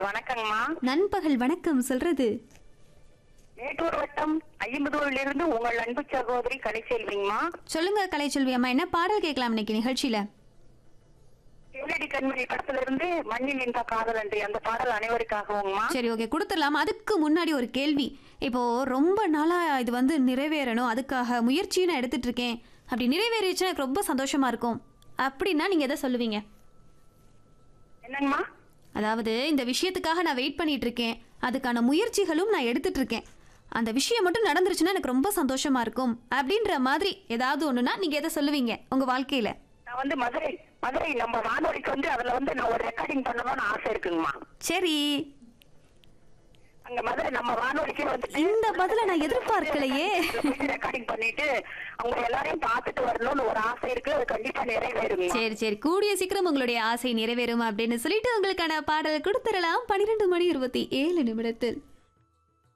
வணக்கங்கம்மா நண்பகல் வணக்கம் சொல்றது மேட்டூர் வட்டம் ஐம்பதூரில் இருந்து உங்கள் அன்பு சகோதரி கலைச்செல்விங்கம்மா சொல்லுங்க கலைச்செல்வி அம்மா என்ன பாடல் கேட்கலாம் இன்னைக்கு நிகழ்ச்சியில செவிலடி கண்மணி படத்துல இருந்து மண்ணில் நின்ற காதல் அன்றி அந்த பாடல் அனைவருக்காகவும்மா சரி ஓகே கொடுத்துடலாம் அதுக்கு முன்னாடி ஒரு கேள்வி இப்போ ரொம்ப நாளா இது வந்து நிறைவேறணும் அதுக்காக முயற்சியும் நான் எடுத்துட்டு இருக்கேன் அப்படி நிறைவேறிச்சுன்னா எனக்கு ரொம்ப சந்தோஷமா இருக்கும் அப்படின்னா நீங்க எதை சொல்லுவீங்க என்னங்கம்மா அதாவது இந்த விஷயத்துக்காக நான் வெயிட் பண்ணிட்டு இருக்கேன் அதுக்கான முயற்சிகளும் நான் எடுத்துட்டு இருக்கேன் அந்த விஷயம் மட்டும் நடந்துருச்சுன்னா எனக்கு ரொம்ப சந்தோஷமா இருக்கும் அப்படின்ற மாதிரி ஏதாவது ஒண்ணுனா நீங்க எதை சொல்லுவீங்க உங்க வாழ்க்கையில நான் வந்து மதுரை மதுரை நம்ம வானொலிக்கு வந்து அதுல வந்து நான் ஒரு ரெக்கார்டிங் பண்ணணும்னு ஆசை இருக்குங்கம்மா சரி அங்க மதுரை நம்ம வானொலிக்கு வந்து இந்த பதில நான் எதிர்பார்க்கலையே ரெக்கார்டிங் பண்ணிட்டு அவங்க எல்லாரையும் பார்த்துட்டு வரணும்னு ஒரு ஆசை இருக்கு அது கண்டிப்பா நிறைவேறுங்க சரி சரி கூடிய சீக்கிரம் உங்களுடைய ஆசை நிறைவேறும் அப்படின்னு சொல்லிட்டு உங்களுக்கான பாடல் கொடுத்துடலாம் பன்னிரெண்டு மணி இருபத்தி ஏழு நிமிடத்தில்